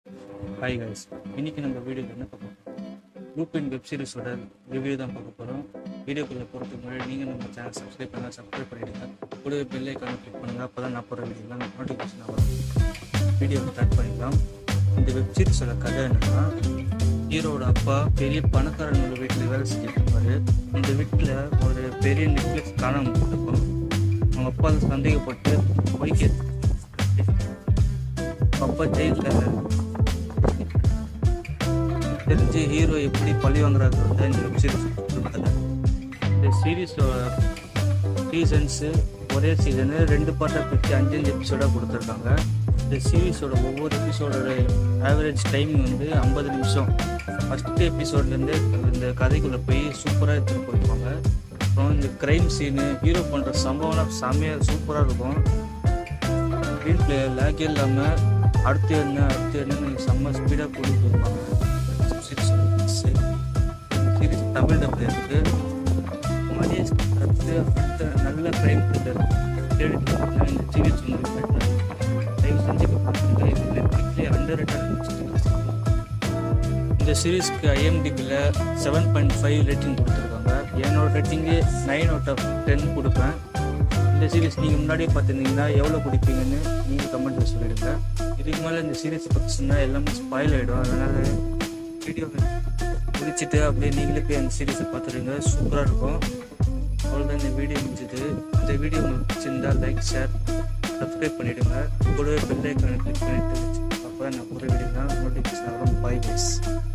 hi guys இன்னைக்கு நம்ம வீடியோவில் என்ன பார்க்க போகிறோம் லூப்பின் வெப் சீரிஸோட ரிவ்யூ தான் பார்க்க போகிறோம் வீடியோக்குள்ளே போகிறதுக்கு முன்னாடி நீங்கள் நம்ம சேனல் சப்ஸ்கிரைப் பண்ணால் சப்ஸ்கிரைப் பண்ணிவிடுங்க கூடவே பெல் ஐக்கானை கிளிக் பண்ணுங்கள் அப்போ தான் நான் போகிற வீடியோலாம் நோட்டிஃபிகேஷன் வரும் வீடியோ ஸ்டார்ட் பண்ணிக்கலாம் இந்த வெப் சீரிஸோட கதை என்னன்னா ஹீரோட அப்பா பெரிய பணக்காரனோட வீட்டில் வேலை செஞ்சுட்டு இருப்பாரு அந்த வீட்டில் ஒரு பெரிய நெட்ஃப்ளிக்ஸ் காணாமல் போட்டிருக்கும் அவங்க அப்பா அதை சந்தேகப்பட்டு போய்க்கு அப்பா ஜெயிலில் தெரிஞ்சு ஹீரோ எப்படி பழி வாங்குறாரு வந்து இந்த வெப் சீரிஸ் கதை இந்த சீரீஸோட சீசன்ஸு ஒரே சீசனு ரெண்டு பார்ட்டாக பிரித்து அஞ்சு அஞ்சு எபிசோடாக கொடுத்துருக்காங்க இந்த சீரீஸோட ஒவ்வொரு எபிசோடோட ஆவரேஜ் டைமிங் வந்து ஐம்பது நிமிஷம் ஃபஸ்ட்டு எபிசோட்லேருந்து இந்த கதைக்குள்ளே போய் சூப்பராக எடுத்துகிட்டு போயிருப்பாங்க அப்புறம் இந்த க்ரைம் சீனு ஹீரோ பண்ணுற சம்பவம்லாம் செம்மையாக சூப்பராக இருக்கும் ஸ்க்ரீன் பிளே லேக் இல்லாமல் அடுத்து என்ன அடுத்து என்னன்னு செம்ம ஸ்பீடாக கொண்டு போயிருப்பாங்க சீரிஸ் தமிழ் டப்பில் இருக்கு மகேஷ் அடுத்து அடுத்த நல்ல க்ரைம் த்ரில்லர் தேடிட்டு இருக்கீங்கன்னா இந்த சீரிஸ் உங்களுக்கு பெட்டர் தயவு செஞ்சு இப்போ பார்த்துருங்க இது நெட்ஃப்ளிக்ஸ்லேயே அண்டர் இந்த சீரீஸ்க்கு ஐஎம்டிபியில் செவன் பாயிண்ட் ஃபைவ் ரேட்டிங் கொடுத்துருக்காங்க என்னோட rating nine out of ten கொடுப்பேன் இந்த சீரிஸ் நீங்கள் முன்னாடியே பார்த்துருந்தீங்கன்னா எவ்வளோ கொடுப்பீங்கன்னு நீங்கள் கமெண்ட்டில் சொல்லிடுங்க இதுக்கு மேலே இந்த சீரிஸை பற்றி சொன்னால் எல்லாமே ஸ்பாயில் ஆகிடும் அதனால் வீடியோ முடிச்சுட்டு அப்படியே நீங்களே போய் அந்த சீரிஸை பார்த்துருங்க சூப்பராக இருக்கும் அவ்வளோதான் இந்த வீடியோ முடிஞ்சது இந்த வீடியோ உங்களுக்கு பிடிச்சிருந்தா லைக் ஷேர் சப்ஸ்கிரைப் பண்ணிவிடுங்க கூடவே பெல் ஐக்கானை கிளிக் பண்ணிவிட்டு அப்போ தான் நான் போகிற வீடியோ தான் நோட்டிஃபிகேஷன் வரும் பை பைஸ்